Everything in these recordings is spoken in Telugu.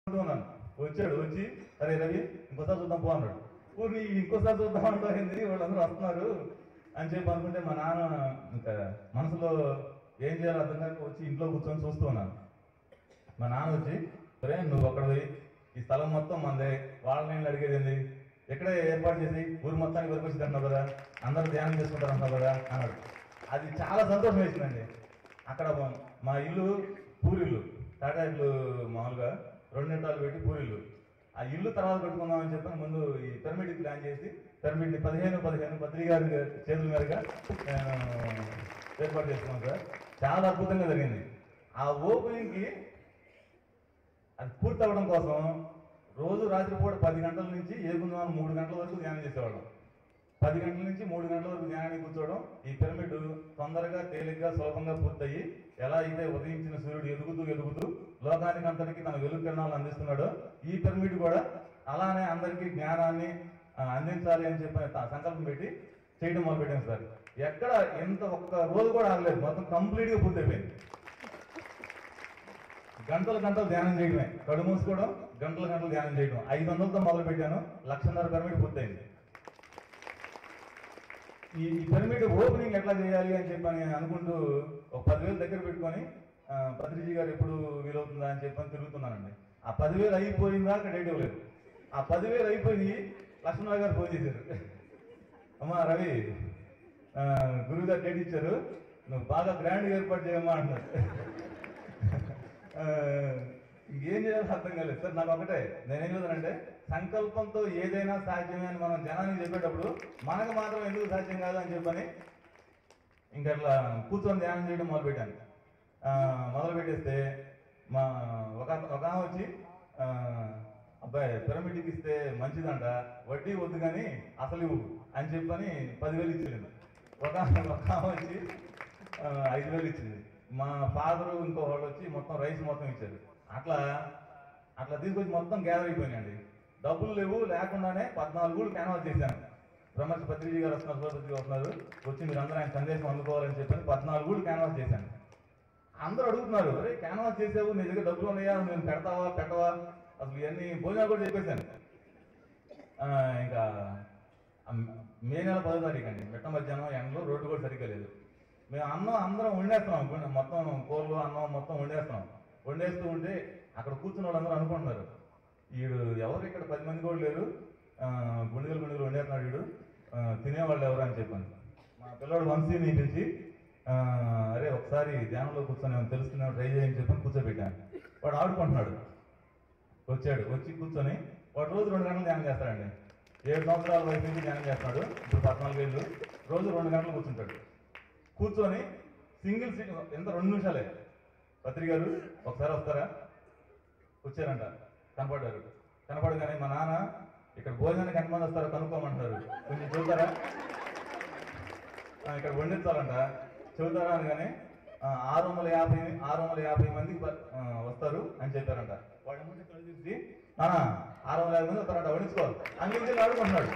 ఉన్నాను వచ్చాడు వచ్చి అరే రవి ఇంకోసారి చూద్దాం పో అన్నాడు ఊరిని ఇంకోసారి చూద్దాం అంటావు ఏంది వాళ్ళందరూ వస్తున్నారు అని చెప్పి అనుకుంటే మా నాన్న ఇంకా మనసులో ఏం చేయాలో అర్థం కాక వచ్చి ఇంట్లో కూర్చొని చూస్తూ ఉన్నాను మా నాన్న వచ్చి సరే నువ్వు అక్కడవి ఈ స్థలం మొత్తం మందే వాళ్ళ నేను అడిగేది ఏంది ఎక్కడే ఏర్పాటు చేసి ఊరు మొత్తానికి వరకు వచ్చి అన్నావు కదా అందరూ ధ్యానం చేసుకుంటారు అన్నావు కదా అన్నాడు అది చాలా సంతోషం వేసిందండి అక్కడ మా ఇల్లు పూరిల్లు టాటా ఇల్లు మామూలుగా రెండింటాలు పెట్టి పూరిల్లు ఆ ఇల్లు తర్వాత కట్టుకుందామని చెప్పి ముందు ఈ పిరమిడ్ ప్లాన్ చేసి పిరమిడ్ ని పదిహేను పదిహేను పత్రిక గారి చేతుల మీదుగా ఆ, ఏర్పాటు చేసుకున్నాం సార్ చాలా అద్భుతంగా జరిగింది ఆ ఓపెనింగ్ కి అది పూర్తి అవ్వడం కోసం రోజు రాత్రిపూట పది గంటల నుంచి ఏగుందాం మూడు గంటల వరకు ధ్యానం చేసేవాళ్ళం పది గంటల నుంచి మూడు గంటల వరకు ధ్యానానికి కూర్చోవడం ఈ పిరమిడ్ తొందరగా తేలిగ్గా సులభంగా పూర్తయి ఎలా అయితే ఉదయించిన సూర్యుడు ఎదుగుతూ ఎదుగుతూ లోకానికి అంతటికి తన వెలుగు కిరణాలు అందిస్తున్నాడో ఈ పిరమిడ్ కూడా అలానే అందరికీ జ్ఞానాన్ని ఆ, అందించాలి అని చెప్పి త- సంకల్పం పెట్టి చేయడం మొదలు పెట్టాం సార్ ఎక్కడ ఎంత ఒక్క రోజు కూడా ఆగలేదు మొత్తం కంప్లీట్ గా పూర్తయిపోయింది గంటలు గంటలు ధ్యానం చేయడమే కడు మూసుకోవడం గంటలు గంటలు ధ్యానం చేయడం ఐదు వందలతో మొదలు పెట్టాను లక్షన్నర పిరమిడ్ పూర్తయింది ఈ ఈ పిరమిడ్ ఓపెనింగ్ ఎట్లా చేయాలి అని చెప్పి అని అనుకుంటూ ఒక పదివేలు దగ్గర పెట్టుకొని ఆ, పత్రిజీ గారు ఎప్పుడు వీలవుతుందా అని చెప్పని తిరుగుతున్నానండి ఆ పదివేలు అయిపోయిందా అక్కడ డేట్ ఇవ్వలేదు ఆ పదివేలు అయిపోయి లక్ష్మణరావు గారు ఫోన్ చేశారు అమ్మా రవి ఆ, గురువు గారు డేట్ ఇచ్చారు నువ్వు బాగా గ్రాండ్ ఏర్పాటు చేయమ్మా అంటున్నారు ఆ, ఇంకేం చేయాలో అర్థం కాలేదు సార్ నాకు ఒకటే నేనేం చెప్తానంటే సంకల్పంతో ఏదైనా సాధ్యమే అని మనం జనానికి చెప్పేటప్పుడు మనకు మాత్రం ఎందుకు సాధ్యం కాదు అని చెప్పని ఇంకా అట్లా కూర్చొని ధ్యానం చేయడం మొదలు పెట్టాను ఆ, మొదలు పెట్టేస్తే మా ఒక అత- ఒక ఆమె వచ్చి ఆ, అబ్బాయి పిరమిడ్కి ఇస్తే మంచిదంట వడ్డీ వద్దు కానీ అసలు ఇవ్వు అని చెప్పని పదివేలు ఇచ్చింది ఒక ఒక ఆమె వచ్చి ఆ, ఐదు వేలు ఇచ్చింది మా ఫాదరు ఇంకో వాళ్ళు వచ్చి మొత్తం రైస్ మొత్తం ఇచ్చారు అట్లా అట్లా తీసుకొచ్చి మొత్తం గ్యాదర్ అయిపోయినాయండి డబ్బులు లేవు లేకుండానే పద్నాలుగు క్యాన్వాస్ చేశాను బ్రహ్మర్షి పత్రిజీ గారు వస్తున్నారు సూర్యపత్రిక వస్తున్నారు వచ్చి మీరు అందరూ ఆయన సందేశం అందుకోవాలని చెప్పని పద్నాలుగు క్యాన్వాస్ చేశాను అందరూ అడుగుతున్నారు అరే క్యాన్వాస్ చేసావు నీ దగ్గర డబ్బులు ఉన్నాయా నేను పెడతావా పెట్టవా అసలు ఇవన్నీ భోజనాలు కూడా చెప్పేశాను ఆ, ఇంకా ఆ మే నెల పదో తారీఖు అండి మిట్ట మధ్యాహ్నం ఎండలో రోడ్డు కూడా సరిగ్గా లేదు మేము అన్నం అందరం వండేస్తున్నాం గుండె- మొత్తం కూరలు అన్నం మొత్తం వండేస్తున్నాం వండేస్తూ ఉంటే అక్కడ కూర్చున్న వాళ్ళందరూ అనుకుంటున్నారు వీడు ఎవరు ఇక్కడ పది మంది కూడా లేరు ఆ, గుండెలు గుండెలు వండేస్తున్నాడు వీడు ఆ, తినేవాళ్ళు ఎవరు అని చెప్పాను మా పిల్లవాడు వంశీని పిలిచి ఆ, అరే ఒకసారి ధ్యానంలో కూర్చొని ఏమైనా తెలుసుకున్నావు ట్రై చేయని చెప్పని కూర్చోబెట్టాను వాడు ఆడుకుంటున్నాడు వచ్చాడు వచ్చి కూర్చొని వాడు రోజు రెండు గంటలు ధ్యానం చేస్తాడండి ఏడు సంవత్సరాల వయసు నుంచి ధ్యానం చేస్తున్నాడు ఇప్పుడు పద్నాలుగు ఏళ్ళు రోజు రెండు గంటలు కూర్చుంటాడు కూర్చొని సింగిల్ సీట్ ఎంత రెండు నిమిషాలే పత్రి గారు ఒకసారి వస్తారా వచ్చారంట కనపడ్డారు కనపడగానే మా నాన్న ఇక్కడ భోజనానికి ఎంతమంది వస్తారో కనుక్కోమంటారు కొంచెం చూస్తారా ఆ, ఇక్కడ వండించాలంట చెబుతారా అనగానే ఆ, ఆరు వందల యాభై ఆరు వందల యాభై మందికి ప- ఆ, వస్తారు అని చెప్పారంట వాడు ఏమంటే కళ్ళు తీసి "నాన్న, ఆరు వందల యాభై మంది వస్తారంట వండించుకోవాలి అంగీకరించి ఆడుకుంటున్నాడు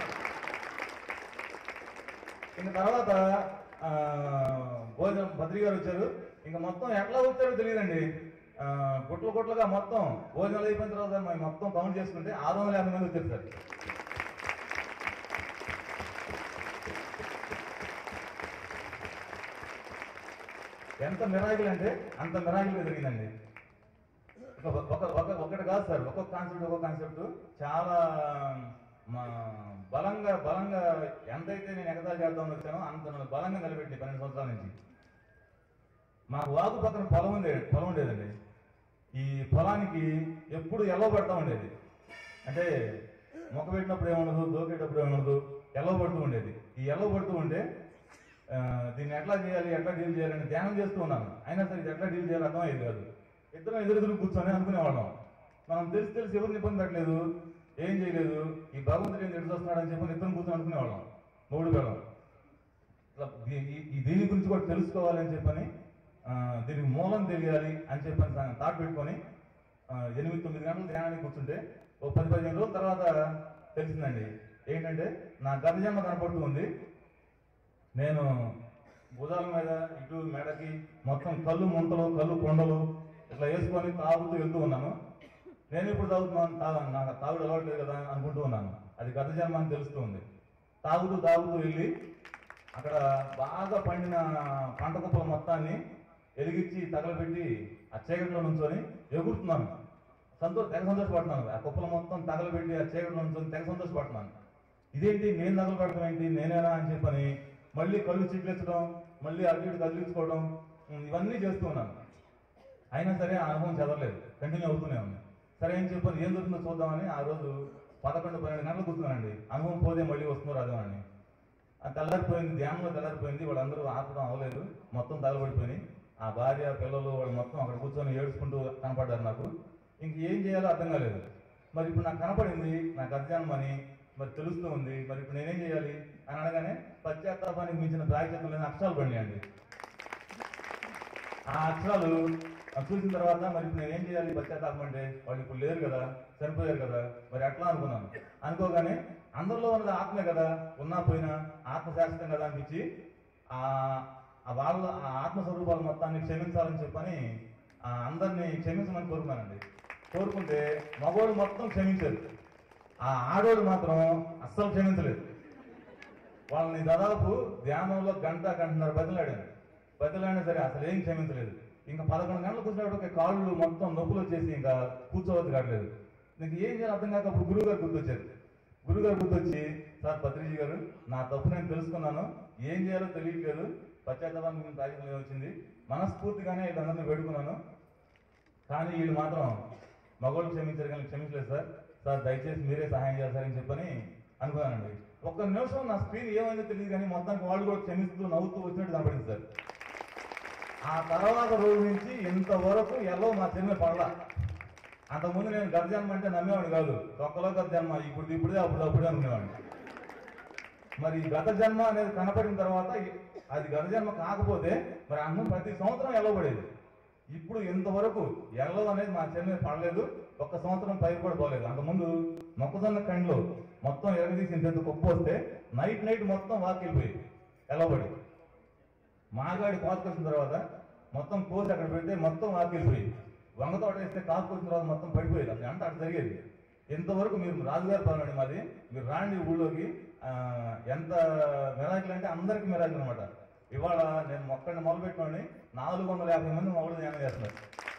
ఇంక తర్వాత ఆ, భోజనం భద్రి గారు వచ్చారు ఇంకా మొత్తం ఎట్లా వచ్చారో తెలియదండి ఆ, గుట్ల గుట్లుగా మొత్తం భోజనాలు అయిపోయిన తర్వాత మేము మొత్తం కౌంట్ చేసుకుంటే ఆరు వందల యాభై మంది వచ్చారు సార్ ఎంత మిరాకిల్ అంటే అంత మిరాకిల్ జరిగిందండి ఒక ఒక ఒక- ఒకటి కాదు సార్ ఒక్కొక్క కాన్సెప్ట్ ఒక్కొక్క కాన్సెప్ట్ చాలా మా బలంగా బలంగా ఎంతైతే నేను ఎగతాళి చేద్దామని వచ్చానో అంత నన్ను బలంగా నిలబెట్టి పన్నెండు సంవత్సరాల నుంచి మాకు వాగు పక్కన పొలం ఉండేది పొలం ఉండేదండి ఈ పొలానికి ఎప్పుడు ఎల్లో పడతా ఉండేది అంటే మొక్క పెట్టినప్పుడు ఏముండదు దోకేటప్పుడు ఏముండదు ఎల్లో పడుతూ ఉండేది ఈ ఎల్లో పడుతూ ఉంటే ఆ, దీన్ని ఎట్లా చేయాలి ఎట్లా డీల్ చేయాలని ధ్యానం చేస్తూ ఉన్నాను అయినా సరే ఇది ఎట్లా డీల్ చేయాలి అర్థమయ్యేది కాదు ఇద్దరం ఎదురెదురు కూర్చొని అనుకునేవాళ్ళం మనం తెలిసి తెలిసి ఎవరిని ఇబ్బంది పెట్టలేదు ఏం చేయలేదు ఈ భగవంతుడు ఏం ఎదురు వస్తున్నాడని చెప్పి ఇద్దరం కూర్చొని అనుకునేవాళ్ళం మూడు పేడం ఇట్లా దీ- ఈ- ఈ దీని గురించి కూడా తెలుసుకోవాలని చెప్పని ఆ, దీనికి మూలం తెలియాలి అని చెప్పని సా- థాట్ పెట్టుకొని ఆ, ఎనిమిది తొమ్మిది గంటలు ధ్యానానికి కూర్చుంటే ఓ పది పదిహేను రోజుల తర్వాత తెలిసిందండి ఏంటంటే నా గత జన్మ కనపడుతూ ఉంది నేను భుజాల మీద ఇటు మెడకి మొత్తం కళ్ళు ముంతలు కళ్ళు కొండలు ఇట్లా వేసుకొని తాగుతూ వెళ్తూ ఉన్నాను నేను ఇప్పుడు తాగుతున్నాను తా నాకు తాగుడు అలవాట్లేదు కదా అనుకుంటూ ఉన్నాను అది గత జన్మ అని తెలుస్తూ ఉంది తాగుతూ తాగుతూ వెళ్ళి అక్కడ బాగా పండిన పంట కుప్పల మొత్తాన్ని ఎలిగించి తగలబెట్టి ఆ చీకటిలో నుంచొని ఎగురుతున్నాను సంతోష తెగ సంతోషపడుతున్నాను ఆ కుప్పల మొత్తం తగలబెట్టి ఆ చీకటిలో నుంచొని తెగ సంతోషపడుతున్నాను ఇదేంటి నేను తగలబెడతాం ఏంటి నేనేనా అని చెప్పని మళ్ళీ కళ్ళు చిట్లెచ్చడం మళ్ళీ అటు ఇటు కదిలించుకోవడం ఉమ్, ఇవన్నీ చేస్తూ ఉన్నాను అయినా సరే ఆ అనుభవం చదవలేదు కంటిన్యూ అవుతూనే ఉంది సరే ఏం చెప్పాను ఏం దొరుకుతుందో చూద్దామని ఆ రోజు పదకొండు పన్నెండు గంటలు కూర్చున్నానండి అనుభవం పోతే మళ్ళీ వస్తుందో రాదో అని ఆ తెల్లారిపోయింది ధ్యానంలో తెల్లారిపోయింది వాళ్ళందరూ ఆపడం అవ్వలేదు మొత్తం తగలబడిపోయినాయి ఆ భార్య పిల్లలు వాళ్ళు మొత్తం అక్కడ కూర్చొని ఏడ్చుకుంటూ కనపడ్డారు నాకు ఇంక ఏం చేయాలో అర్థం కాలేదు మరి ఇప్పుడు నాకు కనపడింది నాకు అధ్యానం అని మరి తెలుస్తూ ఉంది మరి ఇప్పుడు నేనేం చేయాలి అని అనగానే పశ్చాత్తాపానికి మించిన ప్రాయచిత్తం లేని అక్షరాలు పండియండి ఆ అక్షరాలు అది చూసిన తర్వాత మరి ఇప్పుడు నేనేం చేయాలి పశ్చాత్తాపం అంటే వాళ్ళు ఇప్పుడు లేరు కదా చనిపోయారు కదా మరి ఎట్లా అనుకున్నాను అనుకోగానే అందరిలో ఉన్నది ఆత్మే కదా ఉన్నా పోయినా ఆత్మ శాశ్వతం కదా అనిపించి ఆ ఆ వాళ్ళ ఆ ఆత్మ స్వరూపాల మొత్తాన్ని క్షమించాలని చెప్పని ఆ అందరినీ క్షమించమని కోరుకున్నానండి కోరుకుంటే మగోడు మొత్తం క్షమించారు ఆ ఆడోడు మాత్రం అస్సలు క్షమించలేదు వాళ్ళని దాదాపు ధ్యానంలో గంట గంటన్నర బతిలాడాను బతిలాడినా సరే అసలు ఏం క్షమించలేదు ఇంకా పదకొండు గంటలు కూర్చున్నప్పుడు కాళ్ళు మొత్తం నొప్పులు వచ్చేసి ఇంకా కూర్చోవద్దు కావట్లేదు నీకు ఏం చేయాలి అర్థం కాక అప్పుడు గురువు గారు గుర్తొచ్చారు గురువు గారు గుర్తొచ్చి సార్ పత్రిజీ గారు నా తప్పు నేను తెలుసుకున్నాను ఏం చేయాలో తెలియట్లేదు పశ్చాత్తాపానికి మీకు ప్రాజెక్ట్ వచ్చింది మనస్ఫూర్తిగానే వీళ్ళందరినీ వేడుకున్నాను కానీ వీళ్ళు మాత్రం మగవాళ్ళు క్షమించారు కానీ క్షమించలేదు సార్ సార్ దయచేసి మీరే సహాయం చేస్తారని చెప్పని అనుకున్నానండి ఒక్క నిమిషం నా స్క్రీన్ ఏమైందో తెలియదు కానీ మొత్తానికి వాళ్ళు కూడా క్షమిస్తూ నవ్వుతూ వచ్చినట్టు కనపడింది సార్ ఆ తర్వాత రోజు నుంచి ఇంతవరకు ఎల్లో మా చెన్నై పడలా అంతకుముందు నేను గత జన్మ అంటే నమ్మేవాడు కాదు తొక్కలో గత జన్మ ఇప్పుడు ఇప్పుడే అప్పుడు అప్పుడే అనుకునేవాడిని మరి ఈ గత జన్మ అనేది కనపడిన తర్వాత ఇ- అది గత జన్మ కాకపోతే మరి అన్నం ప్రతి సంవత్సరం ఎల్లబడేది ఇప్పుడు ఇంతవరకు ఎల్లో అనేది మా చెల్లి మీద పడలేదు ఒక్క సంవత్సరం పైరు కూడా పోలేదు అంతకుముందు మొక్కజొన్న కండ్లు మొత్తం ఎరగదీసి ఇంత కుప్ప వస్తే నైట్ నైట్ మొత్తం వాకిలిపోయి ఎల్లబడి మాగాడి కోసుకొచ్చిన తర్వాత మొత్తం కోసి అక్కడ పెడితే మొత్తం వాకిలిపోయి వంగ తోట వేస్తే కాసుకొచ్చిన తర్వాత మొత్తం పడిపోయేది అసలు అంటే అక్కడ జరిగేది ఇంతవరకు మీరు రాజుగారి పాలన మాది మీరు రాండి ఊళ్ళోకి ఆ, ఎంత మెరాకిల్ అంటే అందరికి మెరాకిల్ అనమాట ఇవాళ నేను మొక్కడిని మొదలుపెట్టుకొని నాలుగు వందల యాభై మంది మొదలు ధ్యానం చేస్తున్నారు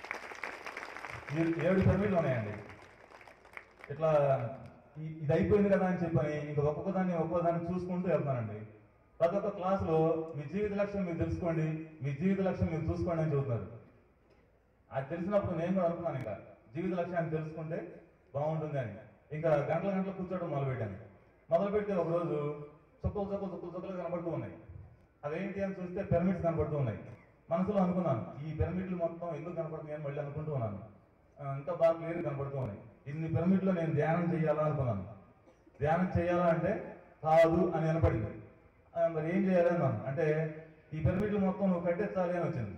మీరు ఏడు పిరమిడ్లు ఉన్నాయండి ఇట్లా ఈ- ఇది అయిపోయింది కదా అని చెప్పని ఇంకా ఒక్కొక్క దాన్ని ఒక్కొక్క దాన్ని చూసుకుంటూ వెళ్తానండి ప్రతి ఒక్క క్లాసులో మీ జీవిత లక్ష్యం మీరు తెలుసుకోండి మీ జీవిత లక్ష్యం మీరు చూసుకోండి అని చెబుతున్నారు అది తెలిసినప్పుడు నేను కూడా అనుకున్నాను ఇంకా జీవిత లక్ష్యాన్ని తెలుసుకుంటే బాగుంటుంది అని ఇంకా గంటల గంటలు కూర్చోవడం మొదలుపెట్టాను మొదలుపెట్టి ఒక రోజు చుక్కలు చుక్కలు చుక్కలు చుక్కలు కనబడుతూ ఉన్నాయి అవేంటి అని చూస్తే పిరమిడ్స్ కనబడుతూ ఉన్నాయి మనసులో అనుకున్నాను ఈ పిరమిడ్లు మొత్తం ఎందుకు కనపడుతున్నాయి అని మళ్ళీ అనుకుంటూ ఉన్నాను ఆ, ఇంకా బాగా క్లియర్ కనబడుతూ ఉన్నాయి ఇన్ని పిరమిడ్లో నేను ధ్యానం చేయాలా అనుకున్నాను ధ్యానం చేయాలా అంటే కాదు అని వినపడింది ఆ, మరి ఏం చేయాలి అన్నాను అంటే ఈ పిరమిడ్లు మొత్తం నువ్వు కట్టేస్తాలి అని వచ్చింది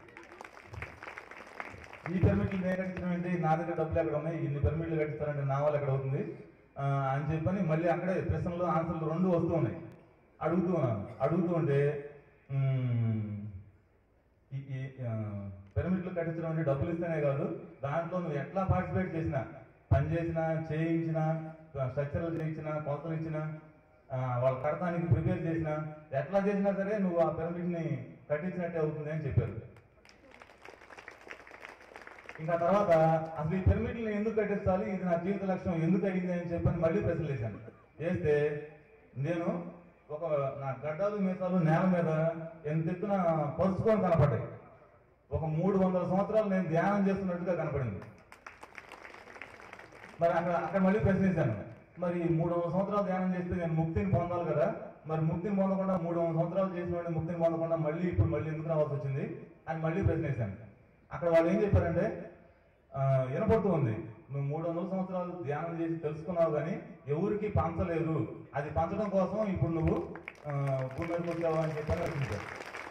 ఈ పిరమిడ్లు నేను కట్టించడం ఏంటి నా దగ్గర డబ్బులు ఎక్కడ ఉన్నాయి ఇన్ని పిరమిడ్లు కట్టిస్తారంటే నా వల్ల ఎక్కడ అవుతుంది ఆ, అని చెప్పని మళ్ళీ అక్కడే ప్రశ్నలు ఆన్సర్లు రెండు వస్తూ ఉన్నాయి అడుగుతూ ఉన్నాను అడుగుతూ ఉంటే మ్మ్, ఈ ఈ, ఆ, పిరమిడ్లు కట్టించడం అంటే డబ్బులు ఇస్తేనే కాదు దాంట్లో నువ్వు ఎట్లా పార్టిసిపేట్ చేసినా పని చేసినా చేయించినా స్ట్రక్చర్లు చేయించినా కొలతలు ఇచ్చినా ఆ, వాళ్ళ కడతానికి ప్రిపేర్ చేసినా ఎట్లా చేసినా సరే నువ్వు ఆ పిరమిడ్ని కట్టించినట్టే అవుతుంది అని చెప్పారు ఇంకా తర్వాత అసలు ఈ పిరమిడ్ని ఎందుకు కట్టించాలి ఇది నా జీవిత లక్ష్యం ఎందుకు అయింది అని చెప్పని మళ్ళీ ప్రశ్నలు వేశాను వేస్తే నేను ఒక నా గడ్డాలు మీసాలు నేల మీద ఎంత ఎత్తున పరుచుకొని కనపడ్డాయి ఒక మూడు వందల సంవత్సరాలు నేను ధ్యానం చేస్తున్నట్టుగా కనపడింది మరి అక్కడ అక్కడ మళ్ళీ ప్రశ్నించాను మరి మూడు వందల సంవత్సరాలు ధ్యానం చేస్తే నేను ముక్తిని పొందాలి కదా మరి ముక్తిని పొందకుండా మూడు వందల సంవత్సరాలు చేసిన వాడిని ముక్తిని పొందకుండా మళ్ళీ ఇప్పుడు మళ్ళీ ఎందుకు రావాల్సి వచ్చింది అని మళ్ళీ ప్రశ్నించాను అక్కడ వాళ్ళు ఏం చెప్పారంటే ఆ, వినపడుతూ ఉంది నువ్వు మూడు వందల సంవత్సరాలు ధ్యానం చేసి తెలుసుకున్నావు కానీ ఎవరికి పంచలేదు అది పంచడం కోసం ఇప్పుడు నువ్వు ఆ, భూమి మీదకి వచ్చావు అని చెప్పని రచించారు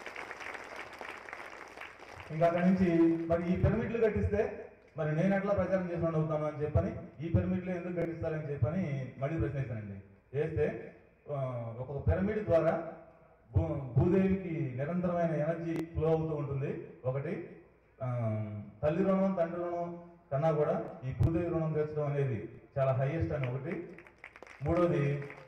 ఇంకా అక్కడి నుంచి మరి ఈ పిరమిడ్లు కట్టిస్తే మరి నేను ఎట్లా ప్రచారం చేసిన అవుతాను అని చెప్పని ఈ పిరమిడ్లు ఎందుకు కట్టిస్తారని చెప్పని మళ్ళీ ప్రశ్నిస్తానండి వేస్తే ఆ, ఒక పిరమిడ్ ద్వారా భూ భూదేవికి నిరంతరమైన ఎనర్జీ ఫ్లో అవుతూ ఉంటుంది ఒకటి ఆ, తల్లి రుణం తండ్రి రుణం కన్నా కూడా ఈ భూదేవి రుణం తీర్చడం అనేది చాలా హైయెస్ట్ అని ఒకటి మూడోది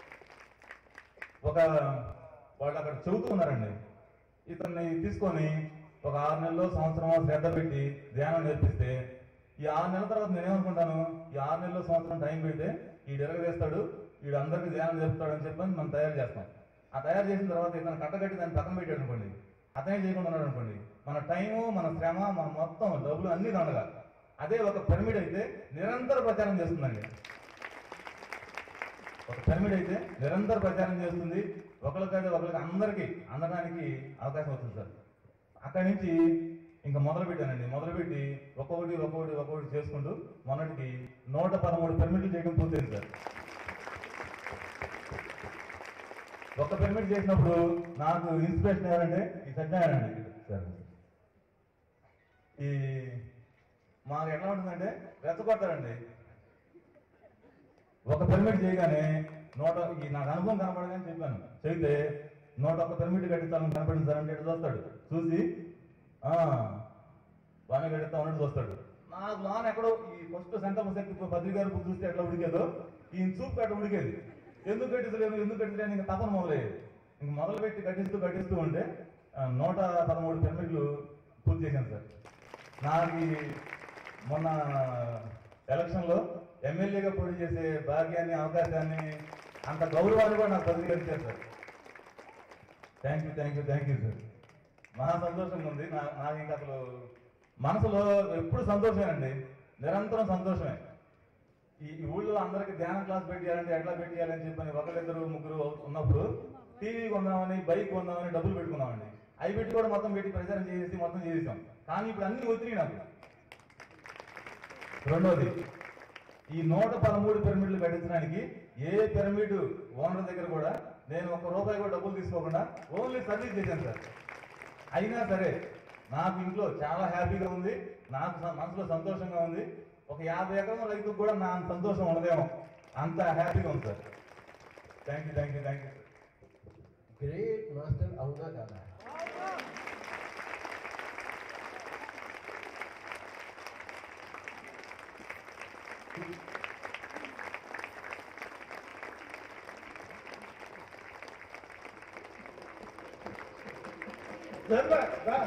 ఒక వాళ్ళు అక్కడ చెబుతూ ఉన్నారండి ఇతన్ని తీసుకొని ఒక ఆరు నెలలు సంవత్సరం శ్రద్ధ పెట్టి ధ్యానం నేర్పిస్తే ఈ ఆరు నెలల తర్వాత నేనేమనుకుంటాను ఈ ఆరు నెలలు సంవత్సరం టైం పెడితే ఈ చేస్తాడు వీడు అందరికీ ధ్యానం చేస్తాడు అని చెప్పని మనం తయారు చేస్తాం ఆ తయారు చేసిన తర్వాత ఇతను కట్టగట్టి దాన్ని పక్కన పెట్టాడు అనుకోండి అతనే చేయకుండా ఉన్నాడు అనుకోండి మన టైము మన శ్రమ మన మొత్తం డబ్బులు అన్ని దండగా అదే ఒక పిరమిడ్ అయితే నిరంతర ప్రచారం చేస్తుందండి ఒక పిరమిడ్ అయితే నిరంతర ప్రచారం చేస్తుంది ఒకరికైతే ఒకరికి అందరికీ అందడానికి అవకాశం వస్తుంది సార్ అక్కడి నుంచి ఇంకా మొదలు పెట్టానండి మొదలుపెట్టి ఒక్కొక్కటి ఒక్కొక్కటి ఒక్కొక్కటి చేసుకుంటూ మొన్నటికి నూట పదమూడు పిరమిడ్లు చేయడం పూర్తయింది సార్ ఒక పిరమిడ్ చేసినప్పుడు నాకు ఇన్స్పిరేషన్ ఎవరంటే ఈ సత్యనారాయణ అండి సార్ ఈ మాకు ఎట్లా ఉంటుందంటే రెచ్చగొడతారండి ఒక పిరమిడ్ చేయగానే నూట ఈ నాకు అనుభవం కనపడగానే చెప్పాను చెబితే నూట ఒక్క పిరమిడ్ కట్టించాలని కనపడింది సార్ అంటే ఇటు చూస్తాడు చూసి "ఆ, బాగానే కట్టిస్తా ఉన్నట్టు చూస్తాడు నాకు లోన్ ఎక్కడో ఈ ఫస్ట్ సంకల్ప శక్తి పత్రిక గారు బుక్ చూస్తే ఎట్లా ఉడికేదో ఈ చూపు కట్ట ఉడికేది ఎందుకు కట్టించలేను ఎందుకు కట్టించలేను ఇంకా తపన మొదలయ్యేది ఇంక మొదలు పెట్టి కట్టిస్తూ కట్టిస్తూ ఉంటే ఆ, నూట పదమూడు పిరమిడ్లు పూర్తి చేశాను సార్ నాకు ఈ మొన్న ఎలక్షన్లో ఎమ్మెల్యేగా పోటీ చేసే భాగ్యాన్ని అవకాశాన్ని అంత గౌరవాన్ని కూడా నాకు పత్రిక ఇచ్చారు sir thank you thank you thank you sir మహా సంతోషంగా ఉంది నా నాకు ఇంకా అసలు మనసులో ఎప్పుడు సంతోషమేనండి నిరంతరం సంతోషమే ఈ ఈ ఊళ్ళో అందరికి ధ్యానం క్లాస్ పెట్టాలంటే ఎట్లా పెట్టాలని చెప్పని ఒకరిద్దరు ముగ్గురు ఉన్నప్పుడు టీవీ కొందామని బైక్ కొందామని డబ్బులు పెట్టుకున్నామండి అవి పెట్టి కూడా మొత్తం పెట్టి ప్రచారం చేసి మొత్తం చేసాం కానీ ఇప్పుడు అన్ని వచ్చినాయి నాకు రెండోది ఈ నూట పదమూడు పిరమిడ్లు కట్టించడానికి ఏ పిరమిడ్ ఓనర్ దగ్గర కూడా నేను ఒక రూపాయి కూడా డబ్బులు తీసుకోకుండా ఓన్లీ సర్వీస్ చేశాను సార్ అయినా సరే నాకు ఇంట్లో చాలా హ్యాపీగా ఉంది నాకు స- మనసులో సంతోషంగా ఉంది ఒక యాభై ఎకరం రైతుకు కూడా నా అంత సంతోషం ఉండదేమో అంత హ్యాపీగా ఉంది sir thank you thank you thank you great master అవునా కాదా ధర్మ రా.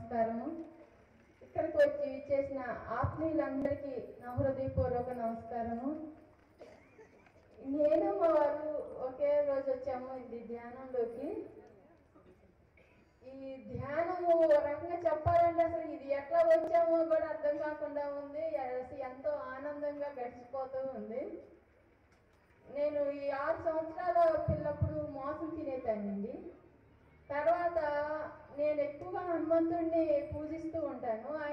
నమస్కారము ఇక్కడికి వచ్చి చేసిన ఆత్మీయులందరికీ నా హృదయపూర్వక నమస్కారము నేను మా వారు ఒకే రోజు వచ్చాము ఇది ధ్యానంలోకి ఈ ధ్యానము ఒక రకంగా చెప్పాలంటే అసలు ఇది ఎట్లా వచ్చామో కూడా అర్థం కాకుండా ఉంది అసలు ఎంతో ఆనందంగా గడిచిపోతూ ఉంది నేను ఈ ఆరు సంవత్సరాల పిల్లప్పుడు మోసం తినేదానండి తర్వాత నేను ఎక్కువగా హనుమంతుడిని పూజిస్తూ ఉంటాను ఆయన